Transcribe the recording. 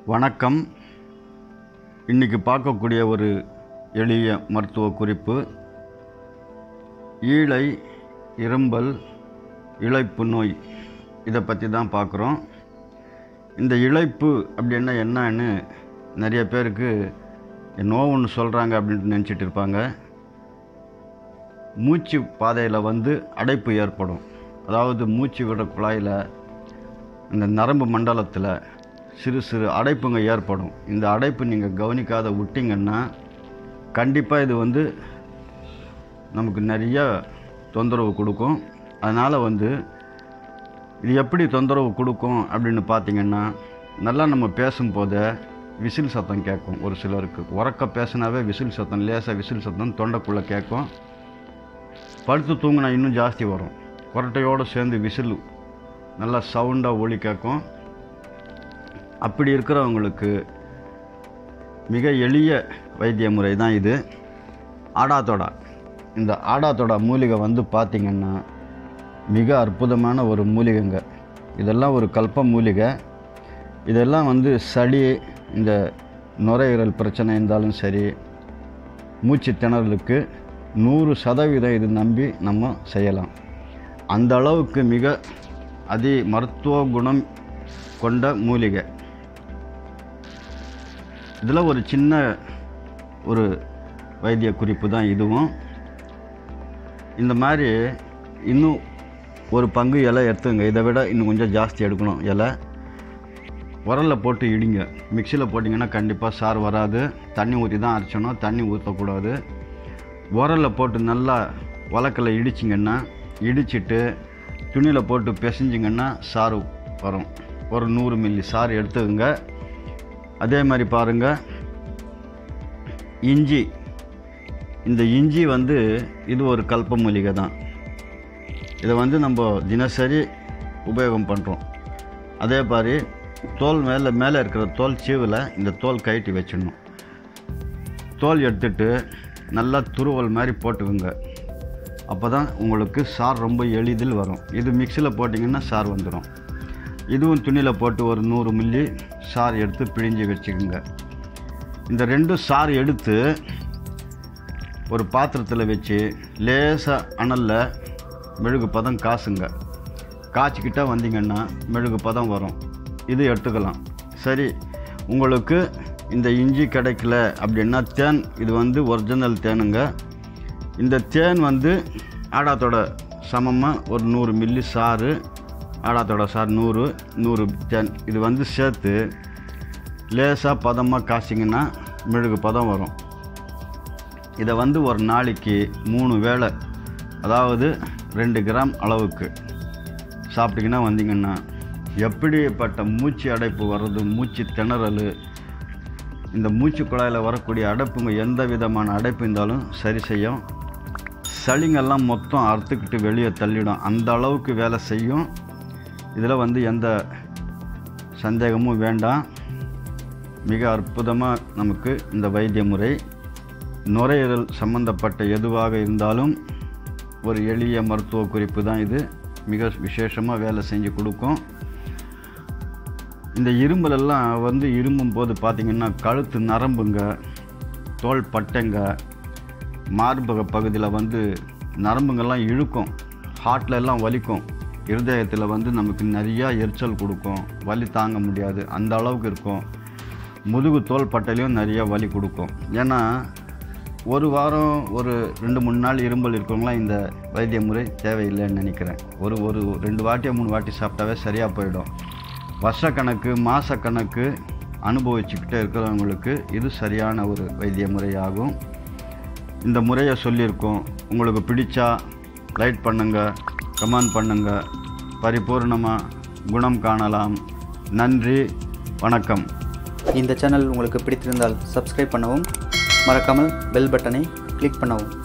வணக்கம் இன்றைக்கி பார்க்கக்கூடிய ஒரு எளிய மருத்துவ குறிப்பு ஈழை இரும்பல் இழைப்பு நோய் இதை பற்றி தான் பார்க்குறோம் இந்த இழைப்பு அப்படின்னா என்னன்னு நிறைய பேருக்கு நோவுன்னு சொல்கிறாங்க அப்படின்ட்டு நினச்சிட்டு இருப்பாங்க மூச்சு பாதையில் வந்து அடைப்பு ஏற்படும் அதாவது மூச்சு விடுற குழாயில் இந்த நரம்பு மண்டலத்தில் சிறு சிறு அடைப்புங்க ஏற்படும் இந்த அடைப்பு நீங்கள் கவனிக்காத விட்டிங்கன்னா கண்டிப்பாக இது வந்து நமக்கு நிறைய தொந்தரவு கொடுக்கும் அதனால் வந்து இது எப்படி தொந்தரவு கொடுக்கும் அப்படின்னு பார்த்தீங்கன்னா நல்லா நம்ம பேசும்போதே விசில் சத்தம் கேட்கும் ஒரு சிலருக்கு உறக்க பேசினாவே விசில் சத்தம் லேசாக விசில் சத்தம் தொண்டைக்குள்ளே கேட்கும் படுத்து தூங்கினா இன்னும் ஜாஸ்தி வரும் கொரட்டையோடு சேர்ந்து விசில் நல்லா சவுண்டாக ஒலி கேட்கும் அப்படி இருக்கிறவங்களுக்கு மிக எளிய வைத்திய முறை தான் இது ஆடாத்தொடா இந்த ஆடாத்தொடா மூலிகை வந்து பார்த்திங்கன்னா மிக அற்புதமான ஒரு மூலிகைங்க இதெல்லாம் ஒரு கல்ப மூலிகை இதெல்லாம் வந்து சளி இந்த நுரையீரல் பிரச்சனை இருந்தாலும் சரி மூச்சு திணறலுக்கு நூறு சதவீதம் இது நம்பி நம்ம செய்யலாம் அந்த அளவுக்கு மிக அதி மருத்துவ குணம் கொண்ட மூலிகை இதில் ஒரு சின்ன ஒரு வைத்திய குறிப்பு தான் இதுவும் இந்த மாதிரி இன்னும் ஒரு பங்கு இலை எடுத்துங்க இதை விட இன்னும் கொஞ்சம் ஜாஸ்தி எடுக்கணும் இலை உரலில் போட்டு இடிங்க மிக்சியில் போட்டிங்கன்னா கண்டிப்பாக சார் வராது தண்ணி ஊற்றி தான் அரைச்சணும் தண்ணி ஊற்றக்கூடாது உரலில் போட்டு நல்லா வழக்கில் இடிச்சிங்கன்னா இடிச்சிட்டு துணியில் போட்டு பிசைஞ்சிங்கன்னா சாறு வரும் ஒரு நூறு மில்லி சாறு எடுத்துக்கோங்க அதே மாதிரி பாருங்கள் இஞ்சி இந்த இஞ்சி வந்து இது ஒரு கல்ப மூலிகை தான் இதை வந்து நம்ம தினசரி உபயோகம் பண்ணுறோம் அதே மாதிரி தோல் மேலே மேலே இருக்கிற தோல் சீவில் இந்த தோல் கழட்டி வச்சிடணும் தோல் எடுத்துட்டு நல்லா துருவல் மாதிரி போட்டுக்கோங்க அப்போ தான் உங்களுக்கு சார் ரொம்ப எளிதில் வரும் இது மிக்சியில் போட்டிங்கன்னா சார் வந்துடும் இதுவும் துணியில் போட்டு ஒரு நூறு மில்லி சார் எடுத்து பிழிஞ்சு வச்சுக்கோங்க இந்த ரெண்டும் சார் எடுத்து ஒரு பாத்திரத்தில் வச்சு லேசாக அனலில் மெழுகு பதம் காசுங்க காய்ச்சிக்கிட்ட வந்தீங்கன்னா மெழுகு பதம் வரும் இது எடுத்துக்கலாம் சரி உங்களுக்கு இந்த இஞ்சி கிடைக்கல அப்படின்னா தேன் இது வந்து ஒரிஜினல் தேனுங்க இந்த தேன் வந்து ஆடாத்தோட சமமாக ஒரு நூறு மில்லி சாறு ஆடாத்தோட சாறு நூறு நூறு தேன் இது வந்து சேர்த்து லேசாக பதமாக காய்ச்சிங்கன்னா மெழுகு பதம் வரும் இதை வந்து ஒரு நாளைக்கு மூணு வேளை அதாவது ரெண்டு கிராம் அளவுக்கு சாப்பிட்டீங்கன்னா வந்தீங்கன்னா எப்படிப்பட்ட மூச்சு அடைப்பு வர்றது மூச்சு திணறல் இந்த மூச்சு குழாயில் வரக்கூடிய அடைப்புங்க எந்த விதமான அடைப்பு இருந்தாலும் சரி செய்யும் சளிங்கெல்லாம் மொத்தம் அறுத்துக்கிட்டு வெளியே தள்ளிடும் அந்த அளவுக்கு வேலை செய்யும் இதில் வந்து எந்த சந்தேகமும் வேண்டாம் மிக அற்புதமாக நமக்கு இந்த வைத்திய முறை நுரையீரல் சம்பந்தப்பட்ட எதுவாக இருந்தாலும் ஒரு எளிய மருத்துவ குறிப்பு தான் இது மிக விசேஷமாக வேலை செஞ்சு கொடுக்கும் இந்த இரும்பலெல்லாம் வந்து இரும்பும் போது பார்த்திங்கன்னா கழுத்து நரம்புங்க தோல் பட்டைங்க மார்பக பகுதியில் வந்து நரம்புங்கள்லாம் இழுக்கும் ஹார்ட்ல எல்லாம் வலிக்கும் இருதயத்தில் வந்து நமக்கு நிறையா எரிச்சல் கொடுக்கும் வலி தாங்க முடியாது அந்த அளவுக்கு இருக்கும் முதுகு தோல் பட்டையிலையும் நிறையா வலி கொடுக்கும் ஏன்னா ஒரு வாரம் ஒரு ரெண்டு மூணு நாள் இரும்பல் இருக்கவங்களாம் இந்த வைத்திய முறை தேவையில்லைன்னு நினைக்கிறேன் ஒரு ஒரு ரெண்டு வாட்டியோ மூணு வாட்டி சாப்பிட்டாவே சரியாக போயிடும் வருஷக்கணக்கு மாதக்கணக்கு அனுபவிச்சுக்கிட்டே இருக்கிறவங்களுக்கு இது சரியான ஒரு வைத்திய முறையாகும் இந்த முறையை சொல்லியிருக்கோம் உங்களுக்கு பிடிச்சா லைட் பண்ணுங்கள் கமெண்ட் பண்ணுங்கள் பரிபூர்ணமாக குணம் காணலாம் நன்றி வணக்கம் இந்த சேனல் உங்களுக்கு பிடித்திருந்தால் சப்ஸ்கிரைப் பண்ணவும் மறக்காமல் பெல் பட்டனை கிளிக் பண்ணவும்